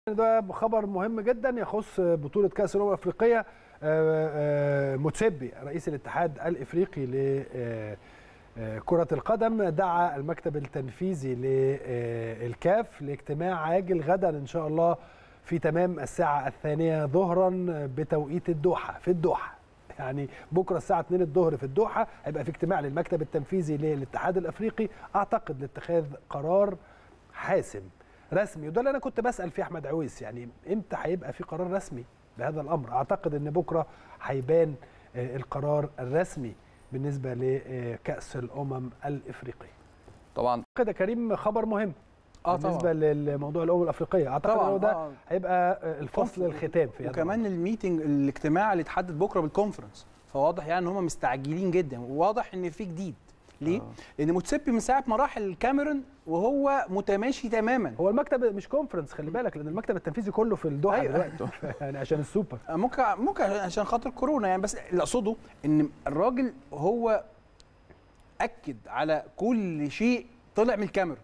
ده خبر مهم جدا يخص بطوله كاس الامم الافريقيه موتسيبي رئيس الاتحاد الافريقي لكره القدم دعا المكتب التنفيذي للكاف لاجتماع عاجل غدا ان شاء الله في تمام الساعه الثانيه ظهرا بتوقيت الدوحه في الدوحه يعني بكره الساعه 2 الظهر في الدوحه هيبقى في اجتماع للمكتب التنفيذي للاتحاد الافريقي اعتقد لاتخاذ قرار حاسم رسمي وده اللي انا كنت بسال فيه احمد عويس يعني امتى هيبقى في قرار رسمي بهذا الامر اعتقد ان بكره هيبان القرار الرسمي بالنسبه لكاس الامم الافريقيه طبعا كده كريم خبر مهم اه بالنسبه طبعا للموضوع الامم الافريقيه اعتقد طبعاً، ان ده آه. هيبقى الفصل الختام في هذا وكمان الأمر. الميتنج الاجتماع اللي اتحدد بكره بالكونفرنس فواضح يعني ان هم مستعجلين جدا وواضح ان في جديد ليه؟ آه. لان موتسيبي من ساعه ما راح الكاميرون وهو متماشي تماما هو المكتب مش كونفرنس خلي بالك لان المكتب التنفيذي كله في الدوحه أيوة. دلوقتي يعني عشان السوبر ممكن ممكن عشان خاطر كورونا يعني بس اللي اقصده ان الراجل هو اكد على كل شيء طلع من الكاميرون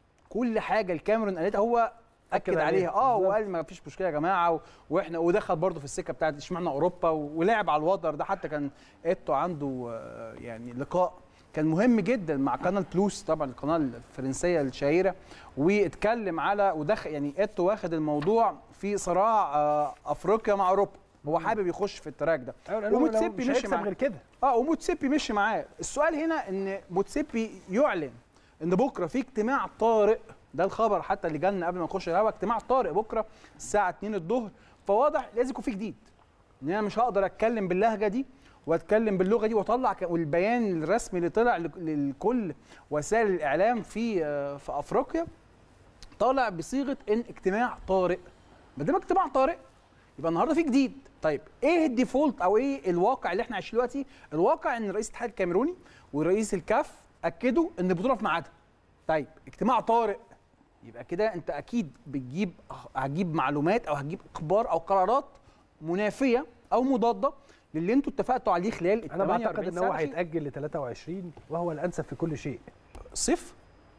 كل حاجه الكاميرون قالتها هو أكد اكد عليها. عليها اه بالظبط. وقال ما فيش مشكله يا جماعه و- واحنا ودخل برضه في السكه بتاعت اشمعنى اوروبا و- ولعب على الوتر ده حتى كان ايتو عنده آه، يعني لقاء كان مهم جدا مع قناه بلوس طبعا القناه الفرنسيه الشهيره واتكلم على ودخل يعني ايتو واخد الموضوع في صراع آه، افريقيا مع اوروبا هو حابب يخش في التراك ده وموتسيبي مش مشي هيكسب معاه غير كده اه وموتسيبي مشي معاه السؤال هنا ان موتسيبي يعلن ان بكره في اجتماع طارئ ده الخبر حتى اللي جالنا قبل ما نخش الهوا اجتماع طارئ بكره الساعه 2 الظهر فواضح لازم يكون في جديد ان انا مش هقدر اتكلم باللهجه دي واتكلم باللغه دي واطلع ك- والبيان الرسمي اللي طلع لك- لكل وسائل الاعلام في آه، في افريقيا طالع بصيغه ان اجتماع طارئ ما دام اجتماع طارئ يبقى النهارده في جديد طيب ايه الديفولت او ايه الواقع اللي احنا عايشين دلوقتي الواقع ان رئيس الاتحاد الكاميروني ورئيس الكاف اكدوا ان البطوله في ميعادها طيب اجتماع طارئ يبقى كده انت اكيد بتجيب هتجيب معلومات او هتجيب اخبار او قرارات منافيه او مضاده للي انتوا اتفقتوا عليه خلال ال انا بعتقد 48 ان هو ساعة الأخيرة. هيتاجل ل 23 وهو الانسب في كل شيء صيف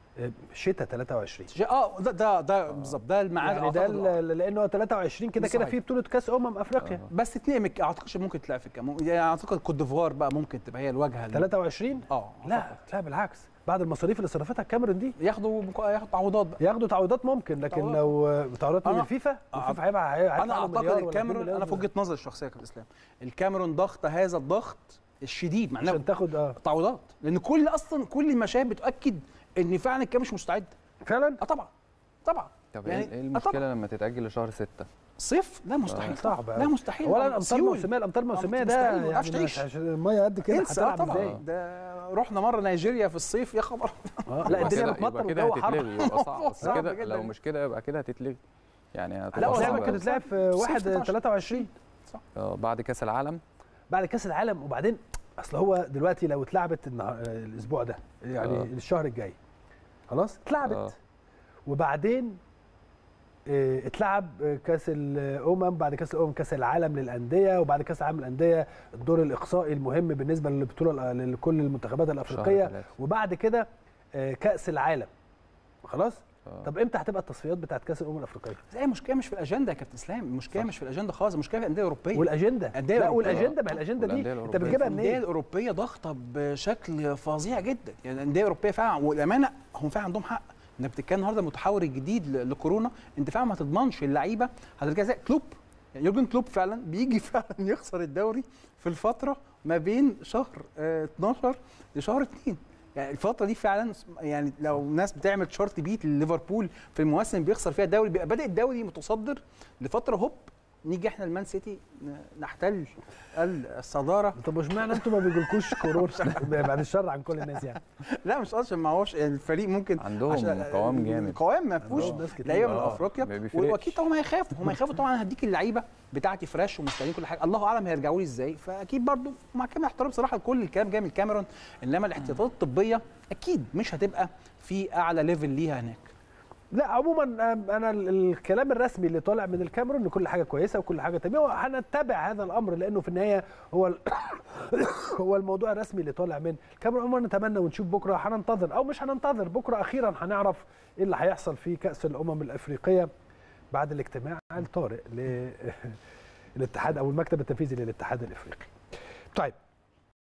شتاء 23 ش- اه ده ده, ده بالظبط ده الميعاد يعني ده أعتقد آه. ال- لانه 23 كده كده صحيح. في بطوله كاس امم افريقيا بس اتنين مك- اعتقدش ممكن تلعب في الكام يعني اعتقد كوت ديفوار بقى ممكن تبقى هي الواجهه اللي- 23 اه لا لا بالعكس بعد المصاريف اللي صرفتها الكاميرون دي ياخدوا مك- ياخدوا تعويضات بقى ياخدوا تعويضات ممكن لكن تعويضات. لو تعويضات من أنا- الفيفا آه. الفيفا هيبقى هيدفع انا له اعتقد مليار ولا الكاميرون اتنين انا في مليار وجهه نظري الشخصيه يا كابتن اسلام الكاميرون ضغط هذا الضغط الشديد معناه عشان تاخد اه تعويضات لان كل اصلا كل المشاهد بتاكد ان فعلا الكاميرون مش مستعد فعلا اه طبعا طبعا طب يعني- ايه إيه آه المشكله طبعاً. لما تتاجل لشهر 6 صيف لا مستحيل صعب لا أوي. مستحيل اولا طبعاً. الامطار سيول. الموسميه الامطار الموسميه ده مستحيل، ما يعني تعرفش مش تعيش. عشان الميه قد كده انسى آه هتلعب طبعا ازاي ده رحنا مره نيجيريا في الصيف يا خبر آه، لا الدنيا يبقى بتمطر كده والجو حر هتتلغي يبقى صعب بس صعب كده جداً. لو مش كده يبقى كده هتتلغي يعني لا هتبقى واللعبه صعبة كانت أوي. تلعب في 1 16. 23 آه، بعد كاس العالم بعد كاس العالم وبعدين اصل هو دلوقتي لو اتلعبت النهار- الاسبوع ده يعني آه. الشهر الجاي خلاص اتلعبت آه. وبعدين آه، اتلعب آه، كاس الامم بعد كاس الامم كاس العالم للانديه وبعد كاس العالم للانديه الدور الاقصائي المهم بالنسبه للبطوله لكل المنتخبات الافريقيه ثلاثة. وبعد كده آه، كاس العالم خلاص آه. طب امتى هتبقى التصفيات بتاعت كاس الامم الافريقيه بس هي المشكله مش في الاجنده يا كابتن اسلام المشكله صح. مش في الاجنده خالص المشكله في الانديه الاوروبيه والاجنده الأندية لا الأوروبية. والاجنده ما هي الاجنده دي والأندية انت الأوروبية. بتجيبها الانديه منين الاوروبيه ضاغطه بشكل فظيع جدا يعني الانديه الاوروبيه فعلا والامانه هم فعلا عندهم حق انك بتتكلم النهارده المتحور الجديد ل- لكورونا انت فعلا ما تضمنش اللعيبه هترجع زي كلوب يعني يورجن كلوب فعلا بيجي فعلا يخسر الدوري في الفتره ما بين شهر آه 12 لشهر 2 يعني الفتره دي فعلا يعني لو ناس بتعمل شارت بيت لليفربول في المواسم اللي بيخسر فيها الدوري بيبقى بادئ الدوري متصدر لفتره هوب نيجي احنا المان سيتي ن- نحتل الصداره طب اشمعنى انتوا ما بيجيلكوش كورونا بعد الشر عن كل الناس يعني لا مش عشان ما هوش الفريق ممكن عندهم عشان- قوام جامد. قوام ما فيهوش عندهم ناس كتير. لعيبه من آه، افريقيا ما بيفرقش. واكيد طبعا هيخافوا هم هيخافوا طبعا هديك اللعيبه بتاعتي فريش ومستنيين كل حاجه الله اعلم هيرجعوا لي ازاي فاكيد برضو مع كامل احترام بصراحه لكل الكلام جاي من الكاميرون انما الاحتياطات الطبيه اكيد مش هتبقى في اعلى ليفل ليها هناك لا عموما آم، انا ال- الكلام الرسمي اللي طالع من الكاميرون ان كل حاجه كويسه وكل حاجه تمام وهنتبع هذا الامر لانه في النهايه هو ال- هو الموضوع الرسمي اللي طالع من الكاميرون عموما نتمنى ونشوف بكره هننتظر او مش هننتظر بكره اخيرا هنعرف ايه اللي هيحصل في كاس الامم الافريقيه بعد الاجتماع الطارئ للاتحاد او المكتب التنفيذي للاتحاد الافريقي طيب